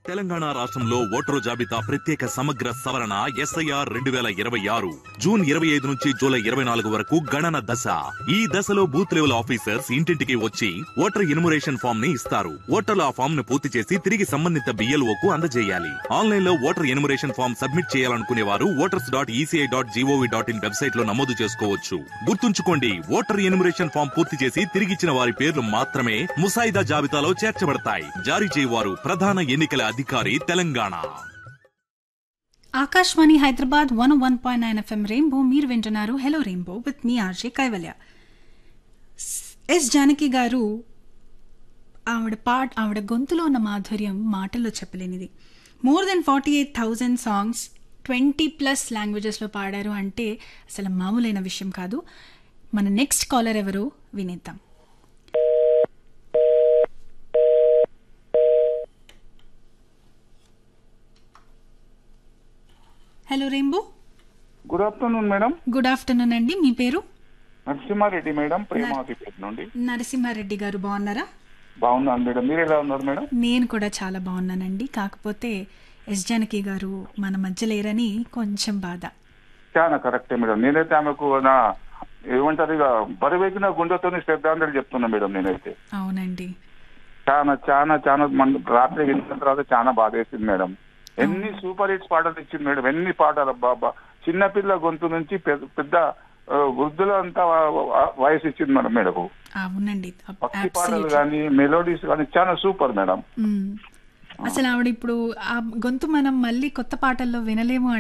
తెలంగాణ రాష్ట్రంలో ఓటరు జాబితా ప్రత్యేక సమగ్ర సవరణ ఎస్ఐఆర్ రెండు వేల ఇరవై ఆరు జూన్ ఇరవై ఐదు నుంచి జూలై ఇరవై నాలుగు వరకు గణన దశ ఈ దశలో బూత్ లెవెల్ ఆఫీసర్స్ ఇంటింటికి వచ్చి ఓటర్ ఇన్మురేషన్ ఫామ్ ని ఇస్తారు ఓటర్లు ఆ ఫామ్ ను పూర్తి చేసి తిరిగి సంబంధిత బిఎల్ఓ కు అందజేయాలి ఆన్లైన్ లో ఓటర్ ఇన్మురేషన్ ఫామ్ సబ్మిట్ చేయాలనుకునే వారు voters dot ECI dot GOV dot in website లో నమోదు చేసుకోవచ్చు గుర్తుంచుకోండి ఓటర్ ఇన్మురేషన్ ఫామ్ పూర్తి చేసి తిరిగిచ్చిన వారి పేర్లు మాత్రమే ముసాయిదా జాబితాలో చేర్చబడతాయి జారీ చేయవారు ప్రధాన ఎన్నికల అధికారి Telangana Akashvani Hyderabad one one point nine FM rainbow మీరు వింటున్నారు హలో రెయిన్బో విత్ మీ ఆర్జే కైవల్య ఎస్ జానకి గారు ఆవిడ పాట ఆవిడ గొంతులో ఉన్న మాధుర్యం మాటల్లో చెప్పలేనిది more than forty eight thousand songs twenty plus లాంగ్వేజెస్లో పాడారు అంటే అసలు మామూలైన విషయం కాదు మన నెక్స్ట్ కాలర్ ఎవరో వినేద్దాం hello rainbow good afternoon madam good afternoon అండి మీ పేరు నరసింహారెడ్డి మేడం ప్రేమావతిపేట నుండి నరసింహారెడ్డి గారు బాగున్నారా బాగున్నాను మేడం మీరు ఎలా ఉన్నారు మేడం నేను కూడా చాలా బాగున్నానండి కాకపోతే ఎస్ జానకి గారు మన మధ్య లేరని కొంచెం బాధ చాలా కరెక్టే మేడం నేనైతే ఆమెకు నా ఏమంటారు ఇక బరువెక్కిన గుండెతో శ్రద్ధాంజలి చెప్తున్నా మేడం నేనైతే అవునండి చాలా చాలా చాలా మన రాత్రి విన్న తర్వాత చాలా బాధ వేసింది మేడం ఎన్ని సూపర్ హిట్స్ పాటలు ఇచ్చింది మేడం ఎన్ని పాటలు బాబా చిన్నపిల్ల గొంతు నుంచి పెద్ద పెద్ద ఆ, వృద్ధుల అంతా వయసు ఇచ్చింది మేడం మేడం అవునండి భక్తి పాటలు Absolutely. కానీ మెలోడీస్ కానీ చాలా సూపర్ మేడం మ్మ్. అసలు ఆవిడ ఇప్పుడు ఆ గొంతు మనం మళ్ళీ కొత్త పాటల్లో వినలేము